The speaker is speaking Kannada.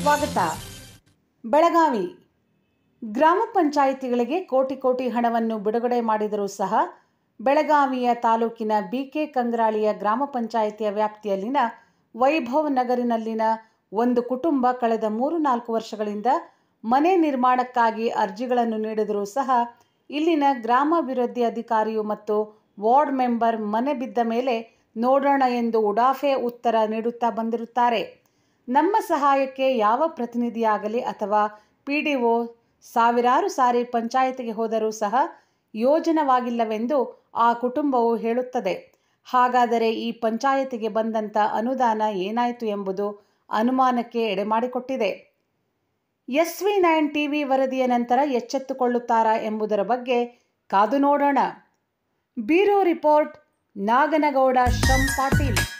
ಸ್ವಾಗತ ಬೆಳಗಾವಿ ಗ್ರಾಮ ಪಂಚಾಯಿತಿಗಳಿಗೆ ಕೋಟಿ ಕೋಟಿ ಹಣವನ್ನು ಬಿಡುಗಡೆ ಮಾಡಿದರೂ ಸಹ ಬೆಳಗಾವಿಯ ತಾಲೂಕಿನ ಬಿಕೆ ಕಂಗ್ರಾಳಿಯ ಗ್ರಾಮ ಪಂಚಾಯಿತಿಯ ವ್ಯಾಪ್ತಿಯಲ್ಲಿನ ವೈಭವ್ ನಗರಿನಲ್ಲಿನ ಒಂದು ಕುಟುಂಬ ಕಳೆದ ಮೂರು ನಾಲ್ಕು ವರ್ಷಗಳಿಂದ ಮನೆ ನಿರ್ಮಾಣಕ್ಕಾಗಿ ಅರ್ಜಿಗಳನ್ನು ನೀಡಿದರೂ ಸಹ ಇಲ್ಲಿನ ಗ್ರಾಮಾಭಿವೃದ್ಧಿ ಅಧಿಕಾರಿಯು ಮತ್ತು ವಾರ್ಡ್ ಮೆಂಬರ್ ಮನೆ ಬಿದ್ದ ಮೇಲೆ ನೋಡೋಣ ಎಂದು ಉಡಾಫೆ ಉತ್ತರ ನೀಡುತ್ತಾ ಬಂದಿರುತ್ತಾರೆ ನಮ್ಮ ಸಹಾಯಕ್ಕೆ ಯಾವ ಪ್ರತಿನಿಧಿಯಾಗಲಿ ಅಥವಾ ಪಿ ಡಿ ಒ ಸಾವಿರಾರು ಸಾರಿ ಪಂಚಾಯಿತಿಗೆ ಹೋದರೂ ಸಹ ಯೋಜನವಾಗಿಲ್ಲವೆಂದು ಆ ಕುಟುಂಬವು ಹೇಳುತ್ತದೆ ಹಾಗಾದರೆ ಈ ಪಂಚಾಯತಿಗೆ ಬಂದಂಥ ಅನುದಾನ ಏನಾಯಿತು ಎಂಬುದು ಅನುಮಾನಕ್ಕೆ ಎಡೆಮಾಡಿಕೊಟ್ಟಿದೆ ಎಸ್ ವಿ ನೈನ್ ಟಿವಿ ವರದಿಯ ನಂತರ ಎಚ್ಚೆತ್ತುಕೊಳ್ಳುತ್ತಾರಾ ಎಂಬುದರ ಬಗ್ಗೆ ಕಾದು ನೋಡೋಣ ಬ್ಯೂರೋ ರಿಪೋರ್ಟ್ ನಾಗನಗೌಡ ಶ್ರಮ್ ಪಾಟೀಲ್